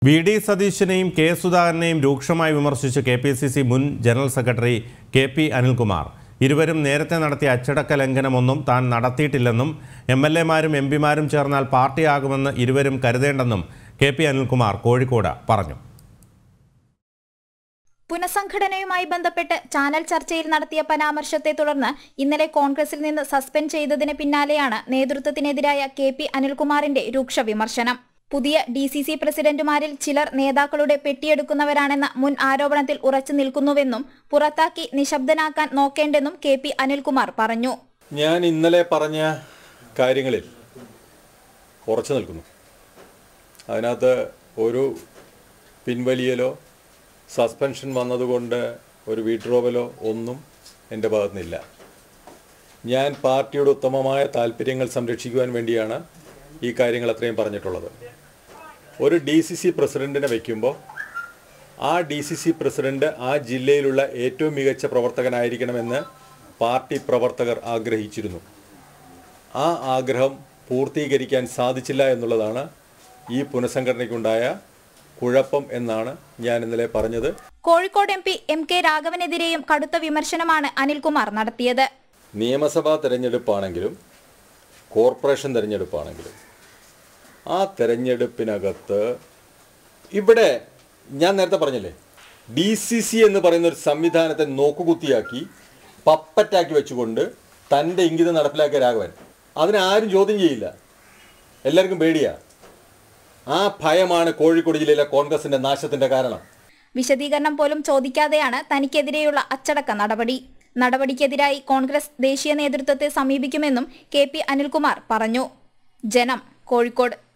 V D സതീശനെയും K സുധാകരനെയും രൂക്ഷമായി വിമർശിച്ച് കെ പി സി സി മുൻ general secretary K P Anilkumar ഇരുവരും നേരത്തെ നടത്തിയ അച്ചടക്ക ലംഘനമൊന്നും താൻ നടത്തിയിട്ടില്ലെന്നും എം എൽ എമാരും എം പിമാരും ചേർന്നാൽ പാർട്ടിയാകുമെന്ന് ഇരുവരും കരുതേണ്ടെന്നും കെ പി അനിൽകുമാർ കോഴിക്കോട് പറഞ്ഞു പുനഃസംഘടനയുമായി ബന്ധപ്പെട്ട് ചാനൽ ചർച്ചയിൽ നടത്തിയ പരാമർശത്തെ തുടർന്ന് ഇന്നലെ കോൺഗ്രസിൽ നിന്ന് സസ്പെൻഡ് ചെയ്തതിന് പിന്നാലെയാണ് നേതൃത്വത്തിനെതിരായ കെ പി അനിൽകുമാറിന്റെ രൂക്ഷ വിമർശനം പുതിയ ഡി സി സി പ്രസിഡന്റുമാരിൽ ചിലർ നേതാക്കളുടെ പെട്ടിയെടുക്കുന്നവരാണെന്ന മുൻ ആരോപണത്തിൽ ഉറച്ചു നിൽക്കുന്നുവെന്നും പുറത്താക്കി നിശബ്ദനാക്കാൻ നോക്കേണ്ടെന്നും കെ പി അനിൽകുമാർ പറഞ്ഞു ഞാൻ ഇന്നലെ പറഞ്ഞ കാര്യങ്ങളിൽ ഉറച്ചു നിൽക്കുന്നു അതിനകത്ത് ഒരു പിൻവലിയലോ സസ്പെൻഷൻ വന്നതുകൊണ്ട് ഒരു വിഡ്രോവലോ ഒന്നും എൻ്റെ ഭാഗത്തുനിന്നില്ല ഞാൻ പാർട്ടിയുടെ ഉത്തമമായ താല്പര്യങ്ങൾ സംരക്ഷിക്കുവാൻ വേണ്ടിയാണ് ഈ കാര്യങ്ങൾ അത്രയും പറഞ്ഞിട്ടുള്ളത് ഒരു ഡി സി സി പ്രസിഡൻറ്റിനെ വയ്ക്കുമ്പോൾ ആ ഡി സി സി പ്രസിഡന്റ് ആ ജില്ലയിലുള്ള ഏറ്റവും മികച്ച പ്രവർത്തകനായിരിക്കണമെന്ന് പാർട്ടി പ്രവർത്തകർ ആഗ്രഹിച്ചിരുന്നു ആ ആഗ്രഹം പൂർത്തീകരിക്കാൻ സാധിച്ചില്ല എന്നുള്ളതാണ് ഈ പുനഃസംഘടനയ്ക്കുണ്ടായ കുഴപ്പം എന്നാണ് ഞാൻ ഇന്നലെ പറഞ്ഞത് Kozhikode M P M K രാഘവനെതിരെയും കടുത്ത വിമർശനമാണ് അനിൽകുമാർ നടത്തിയത് നിയമസഭാ തെരഞ്ഞെടുപ്പാണെങ്കിലും കോർപ്പറേഷൻ തെരഞ്ഞെടുപ്പാണെങ്കിലും ആ തെരഞ്ഞെടുപ്പിനകത്ത് ഇവിടെ ഞാൻ നേരത്തെ പറഞ്ഞില്ലേ ഡി സി സി എന്ന് പറയുന്ന ഒരു സംവിധാനത്തെ നോക്കുകുത്തിയാക്കി പപ്പറ്റാക്കി വെച്ചുകൊണ്ട് തൻ്റെ ഇംഗിതം നടപ്പിലാക്കിയ രാഘവൻ അതിനെ ആരും ചോദ്യം ചെയ്യില്ല എല്ലാവർക്കും പേടിയാ ആ ഭയമാണ് കോഴിക്കോട് ജില്ലയിലെ കോൺഗ്രസിന്റെ നാശത്തിന്റെ കാരണം വിശദീകരണം പോലും ചോദിക്കാതെയാണ് തനിക്കെതിരെയുള്ള അച്ചടക്ക നടപടി നടപടിക്കെതിരായി കോൺഗ്രസ് ദേശീയ നേതൃത്വത്തെ സമീപിക്കുമെന്നും കെ പി അനിൽകുമാർ പറഞ്ഞു ജനം കോഴിക്കോട്